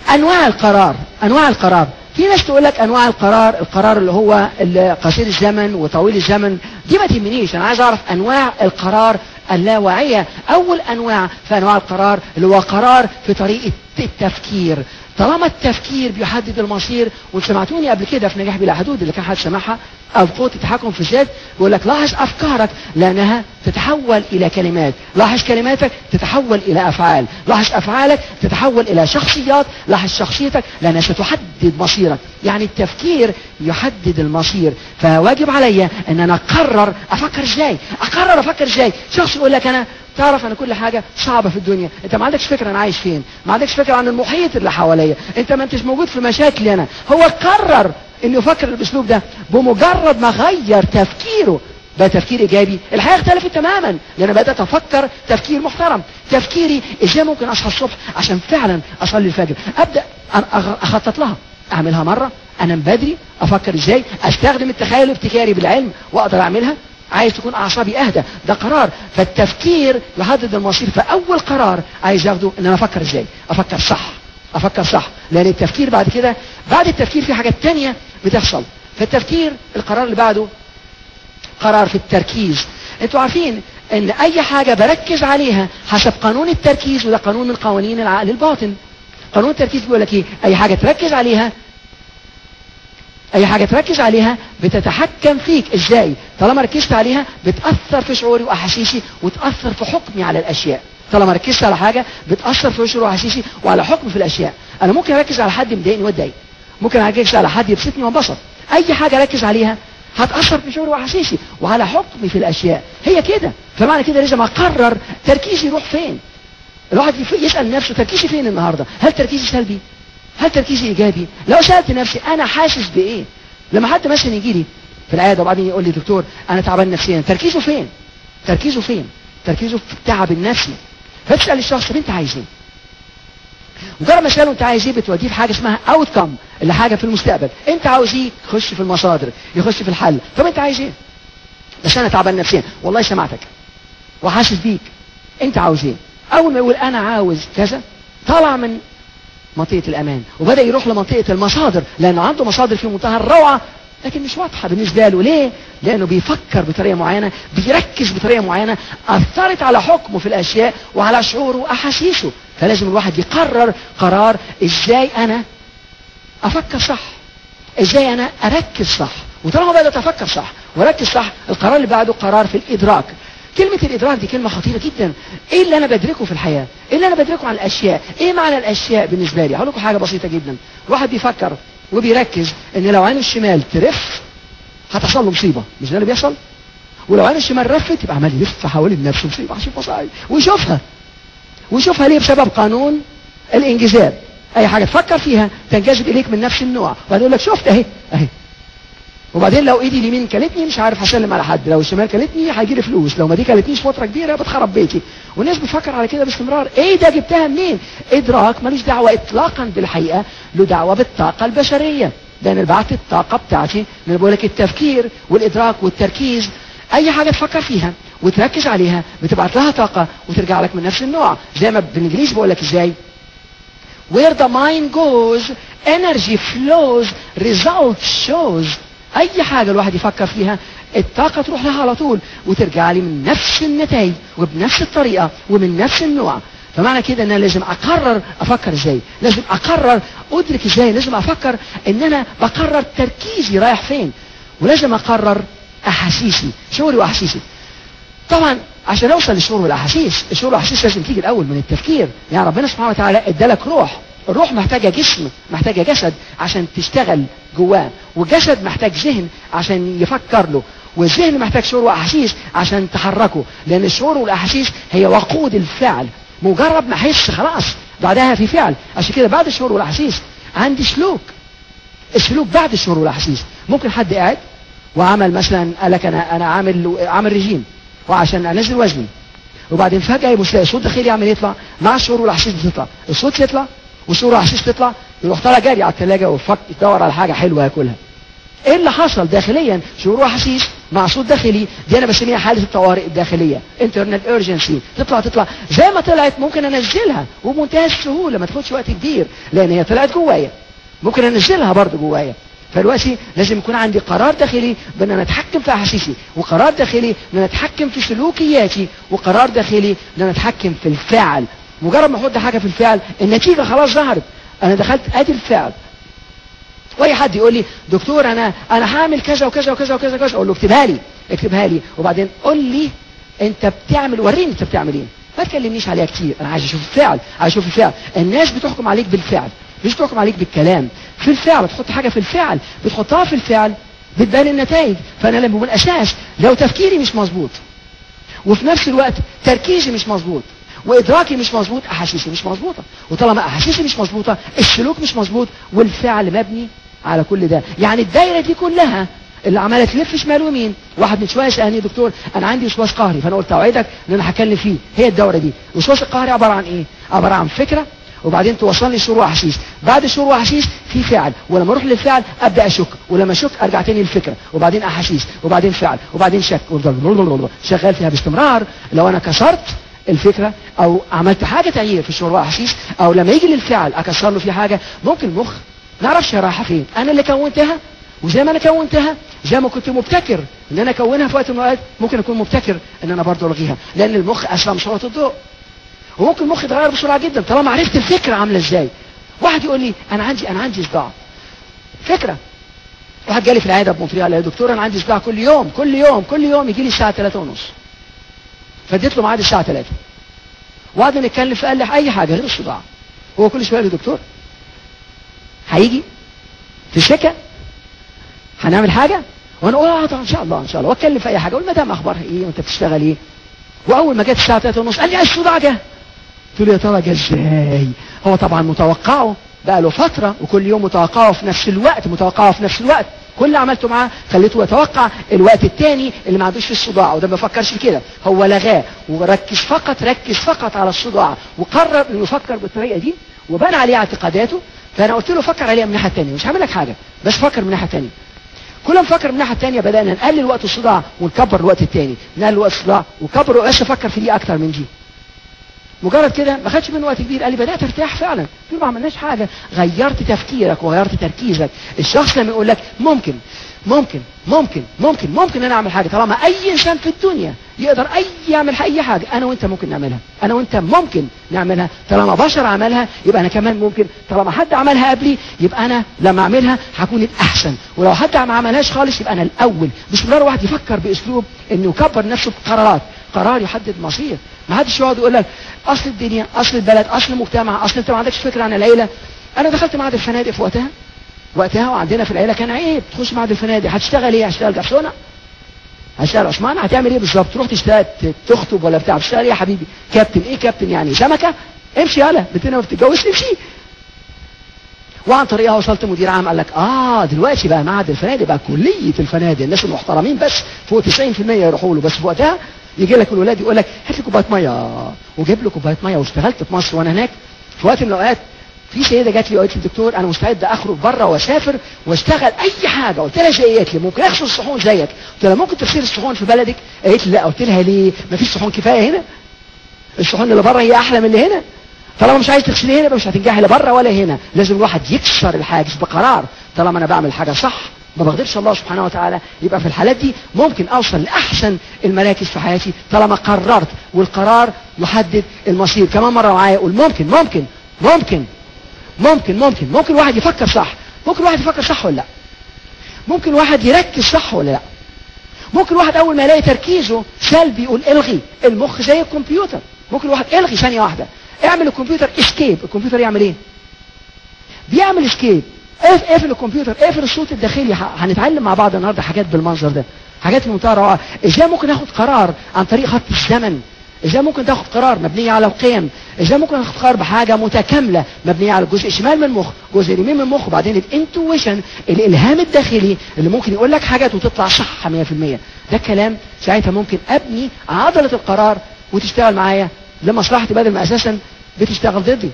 انواع القرار انواع القرار في ناس تقول لك انواع القرار القرار اللي هو اللي قصير الزمن وطويل الزمن دي ما تهمنيش انا عايز اعرف انواع القرار اللاواعية اول انواع في انواع القرار اللي هو قرار في طريقة التفكير طالما التفكير بيحدد المصير وسمعتوني قبل كده في نجاح بلا حدود اللي كان حد سمعها او قوة التحكم في الذات بيقول لك لاحظ افكارك لانها تتحول الى كلمات لاحظ كلماتك تتحول الى افعال لاحظ افعالك تتحول الى شخصيات لاحظ شخصيتك لانها ستحدد مصيرك يعني التفكير يحدد المصير فواجب عليا ان انا اقرر افكر ازاي اقرر افكر ازاي شخص يقول لك انا تعرف ان كل حاجة صعبة في الدنيا انت ما عندكش فكرة انا عايش فين ما عندكش فكرة عن المحيط اللي حواليا انت ما انتش موجود في مشاكلي انا هو قرر انه يفكر بالاسلوب ده بمجرد ما غير تفكيره بقى تفكير ايجابي الحياة اختلفت تماما لان بدأت افكر تفكير محترم تفكيري ازاي ممكن اصحى الصبح عشان فعلا اصلي الفجر ابدأ اخطط لها اعملها مرة انام بدري افكر ازاي استخدم التخيل الابتكاري بالعلم واقدر اعملها عايز تكون اعصابي اهدى ده قرار فالتفكير يحدد المصير فاول قرار عايز ياخده ان انا افكر ازاي افكر صح افكر صح لان التفكير بعد كده بعد التفكير في حاجات تانية بتحصل فالتفكير القرار اللي بعده قرار في التركيز انتوا عارفين ان اي حاجة بركز عليها حسب قانون التركيز وده قانون من قوانين العقل الباطن قانون التركيز بيقول لك ايه اي حاجة تركز عليها اي حاجة تركز عليها بتتحكم فيك ازاي طالما ركزت عليها بتأثر في شعوري واحاسيسي وتأثر في حكمي على الاشياء طالما ركزت على حاجة بتأثر في شعوري واحاسيسي وعلى حكمي في الاشياء انا ممكن اركز على حد مضايقني واتضايق ممكن اركز على حد يبسطني وانبسط اي حاجة اركز عليها هتأثر في شعوري واحاسيسي وعلى حكمي في الاشياء هي كده فمعنى كده لازم اقرر تركيزي يروح فين الواحد يسأل نفسه تركيزي فين النهاردة هل تركيزي سلبي هل تركيزي ايجابي لو سألت نفسي انا حاسس بايه لما حد مثلا يجي لي في العياده وبعدين يقول لي دكتور انا تعبان نفسيا تركيزه فين تركيزه فين تركيزه في التعب النفسي فتسال الشخص طب انت عايز ايه مجرد ما اساله انت عايز ايه بتوديه في حاجه اسمها اوت كم اللي حاجه في المستقبل انت عاوز ايه يخش في المصادر يخش في الحل طب انت عايز ايه بس انا تعبان نفسيا والله سمعتك وحاسس بيك انت عاوز ايه اول ما يقول انا عاوز كذا طلع من منطقة الأمان وبدأ يروح لمنطقة المصادر لأنه عنده مصادر في منتهى الروعة لكن مش واضحة بالنسبة له ليه؟ لأنه بيفكر بطريقة معينة بيركز بطريقة معينة أثرت على حكمه في الأشياء وعلى شعوره وأحاسيسه فلازم الواحد يقرر قرار إزاي أنا أفكر صح إزاي أنا أركز صح وطالما بدأت أفكر صح وأركز صح القرار اللي بعده قرار في الإدراك كلمة الإدراك دي كلمة خطيرة جدا إيه اللي أنا بدركه في الحياة إيه اللي أنا بدركه عن الأشياء إيه معنى الأشياء بالنسبة لي هقول لكم حاجة بسيطة جدا الواحد بيفكر وبيركز إن لو عينه الشمال ترف هتحصل له مصيبة مش ده اللي بيحصل ولو عينه الشمال رفت يبقى عمال يلف حوالين نفسه مصيبة عشان مصايب ويشوفها ويشوفها ليه بسبب قانون الانجذاب أي حاجة تفكر فيها تنجذب إليك من نفس النوع وبعدين يقول لك شفت أهي أهي وبعدين لو ايدي اليمين كلتني مش عارف هسلم على حد لو الشمال كلتني هيجي لي فلوس لو ما دي كلتنيش فتره كبيره بتخرب بيتي والناس بتفكر على كده باستمرار ايه ده جبتها منين ادراك ملوش دعوه اطلاقا بالحقيقه له دعوه بالطاقه البشريه لان بعت الطاقه بتاعتي انا بقول لك التفكير والادراك والتركيز اي حاجه تفكر فيها وتركز عليها بتبعت لها طاقه وترجع لك من نفس النوع زي ما بالانجليزي بقول لك ازاي where the mind goes energy flows results shows اي حاجة الواحد يفكر فيها الطاقة تروح لها على طول وترجع لي من نفس النتائج وبنفس الطريقة ومن نفس النوع فمعنى كده ان انا لازم اقرر افكر ازاي لازم اقرر ادرك ازاي لازم افكر ان انا بقرر تركيزي رايح فين ولازم اقرر احاسيسي شعوري واحاسيسي طبعا عشان اوصل للشعور والاحاسيس الشعور والاحاسيس لازم تيجي الاول من التفكير يعني ربنا سبحانه وتعالى ادالك روح الروح محتاجة جسم محتاجة جسد عشان تشتغل جواه والجسد محتاج ذهن عشان يفكر له والذهن محتاج شعور واحاسيس عشان تحركه لان الشعور والاحاسيس هي وقود الفعل مجرد ما احس خلاص بعدها في فعل عشان كده بعد الشعور والاحاسيس عندي سلوك السلوك بعد الشعور والاحاسيس ممكن حد قاعد وعمل مثلا قال لك انا انا عامل عامل رجيم وعشان انزل وزني وبعدين فجاه يبص يلاقي صوت داخلي يعمل يطلع مع الشعور والاحاسيس بتطلع الصوت يطلع والشعور والاحاسيس تطلع يروح طالع جاري على الثلاجه وفك يدور على حاجه حلوه ياكلها ايه اللي حصل داخليا شعور واحاسيس مع صوت داخلي دي انا بسميها حاله الطوارئ الداخليه انترنال ايرجنسي تطلع تطلع زي ما طلعت ممكن انزلها وبمنتهى السهوله ما تاخدش وقت كبير لان هي طلعت جوايا ممكن انزلها برضه جوايا فدلوقتي لازم يكون عندي قرار داخلي بان انا اتحكم في احاسيسي وقرار داخلي ان انا اتحكم في سلوكياتي وقرار داخلي ان انا اتحكم في الفعل مجرد ما احط حاجه في الفعل النتيجه خلاص ظهرت انا دخلت ادي الفعل واي حد يقول لي دكتور انا انا هعمل كذا وكذا وكذا وكذا وكذا اقول له اكتبها لي اكتبها لي وبعدين قول لي انت بتعمل وريني انت بتعمل ايه ما تكلمنيش عليها كتير انا عايز اشوف الفعل عايز اشوف الفعل الناس بتحكم عليك بالفعل مش بتحكم عليك بالكلام في الفعل بتحط حاجه في الفعل بتحطها في الفعل بتبان النتائج فانا لما من اساس لو تفكيري مش مظبوط وفي نفس الوقت تركيزي مش مظبوط وادراكي مش مظبوط احاسيسي مش مظبوطه وطالما احاسيسي مش مظبوطه السلوك مش مظبوط والفعل مبني على كل ده يعني الدايره دي كلها اللي عماله تلف شمال ويمين واحد من شويه سالني دكتور انا عندي وسواس قهري فانا قلت اوعدك ان انا هتكلم فيه هي الدوره دي الوسواس القهري عباره عن ايه عباره عن فكره وبعدين توصلني شعور واحاسيس بعد شعور واحاسيس في فعل ولما اروح للفعل ابدا اشك ولما اشك ارجع تاني للفكره وبعدين احاسيس وبعدين فعل وبعدين شك وافضل شغال فيها باستمرار لو انا كسرت الفكرة او عملت حاجة تغيير في الشعور واحاسيس او لما يجي للفعل اكسر له في حاجة ممكن المخ ما يعرفش رايحة فين انا اللي كونتها وزي ما انا كونتها زي ما كنت مبتكر ان انا اكونها في وقت من الاوقات ممكن اكون مبتكر ان انا برضه الغيها لان المخ اسرع من سرعه الضوء وممكن المخ يتغير بسرعه جدا طالما عرفت الفكره عامله ازاي واحد يقول لي انا عندي انا عندي صداع فكره واحد جالي في العياده بمونتريال قال لي يا دكتور انا عندي صداع كل يوم كل يوم كل يوم يجي لي الساعه 3 ونص فاديت له ميعاد الساعه 3 وقعدنا نتكلم فقال لي اي حاجه غير الصداع هو كل شويه يقول لي دكتور هيجي في شكا هنعمل حاجه وانا اقول اه طبعا ان شاء الله ان شاء الله واتكلم في اي حاجه اقول مدام اخبارها ايه وانت بتشتغل ايه واول ما جت الساعه 3 ونص قال لي الصداع جه قلت له يا ترى جه ازاي هو طبعا متوقعه بقى له فتره وكل يوم متوقعه في نفس الوقت متوقعه في نفس الوقت كل اللي عملته معاه خليته يتوقع الوقت الثاني اللي ما عندوش في الصداع وده ما بيفكرش في كده هو لغاه وركز فقط ركز فقط على الصداع وقرر انه يفكر بالطريقه دي وبنى عليه اعتقاداته فانا قلت له فكر عليها من الناحيه الثانيه مش هعمل لك حاجه بس فكر من الناحيه الثانيه كل ما نفكر من الناحيه الثانيه بدانا نقلل وقت الصداع ونكبر الوقت الثاني نقلل وقت الصداع وكبر بس افكر في دي اكتر من دي مجرد كده ما خدش منه وقت كبير قال لي بدات ارتاح فعلا قلت له ما عملناش حاجه غيرت تفكيرك وغيرت تركيزك الشخص لما يقول لك ممكن ممكن ممكن ممكن ممكن انا اعمل حاجه طالما اي انسان في الدنيا يقدر اي يعمل اي حاجه انا وانت ممكن نعملها انا وانت ممكن نعملها طالما بشر عملها يبقى انا كمان ممكن طالما حد عملها قبلي يبقى انا لما اعملها هكون الاحسن ولو حد ما عملهاش خالص يبقى انا الاول مش مجرد واحد يفكر باسلوب انه يكبر نفسه بقرارات قرار يحدد مصير ما حدش يقعد يقول لك اصل الدنيا اصل البلد اصل المجتمع اصل انت ما عندكش فكره عن العيله انا دخلت معهد الفنادق في وقتها وقتها وعندنا في العيله كان عيب تخش معهد الفنادق هتشتغل ايه هتشتغل جرسونه هتشتغل عثمان هتعمل ايه بالظبط تروح تشتغل تخطب ولا بتاع تشتغل ايه يا حبيبي كابتن ايه كابتن يعني سمكه امشي يلا بنتنا ما بتتجوزش امشي وعن طريقها وصلت مدير عام قال لك اه دلوقتي بقى معهد الفنادق بقى كليه الفنادق الناس المحترمين بس فوق 90% يروحوا له بس في وقتها يجي لك الولاد يقول لك هات لي كوبايه ميه وجيب له كوبايه ميه واشتغلت في مصر وانا هناك في وقت من الاوقات في سيده جات لي وقالت لي دكتور انا مستعد اخرج بره واسافر واشتغل اي حاجه قلت لها زي ايه قالت لي ممكن اغسل الصحون زيك قلت لها ممكن تغسل الصحون في بلدك قالت لي لا قلت لها ليه ما فيش صحون كفايه هنا الصحون اللي بره هي احلى من اللي هنا طالما مش عايز تغسلي هنا يبقى مش هتنجحي لا بره ولا هنا لازم الواحد يكسر الحاجز بقرار طالما انا بعمل حاجه صح ما بغضبش الله سبحانه وتعالى يبقى في الحالات دي ممكن اوصل لاحسن المراكز في حياتي طالما قررت والقرار يحدد المصير كمان مره معايا يقول ممكن ممكن ممكن ممكن ممكن ممكن واحد يفكر صح ممكن واحد يفكر صح ولا لا ممكن واحد يركز صح ولا لا ممكن واحد اول ما يلاقي تركيزه سلبي يقول الغي المخ زي الكمبيوتر ممكن واحد الغي ثانيه واحده اعمل الكمبيوتر اسكيب الكمبيوتر يعمل ايه بيعمل اسكيب اقفل الكمبيوتر اقفل الصوت الداخلي هنتعلم مع بعض النهارده حاجات بالمنظر ده حاجات في منتهى الروعه ازاي ممكن اخد قرار عن طريق خط الزمن ازاي ممكن تاخد قرار مبنيه على القيم ازاي ممكن تاخد قرار بحاجه متكامله مبنيه على الجزء الشمال من المخ جزء اليمين من المخ وبعدين الانتويشن الالهام الداخلي اللي ممكن يقول لك حاجات وتطلع صح 100% ده كلام ساعتها ممكن ابني عضله القرار وتشتغل معايا لمصلحتي بدل ما اساسا بتشتغل ضدي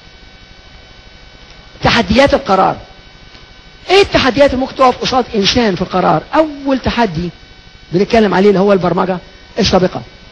تحديات القرار ايه التحديات اللي ممكن تقف قصاد انسان في القرار اول تحدي بنتكلم عليه اللي هو البرمجة السابقة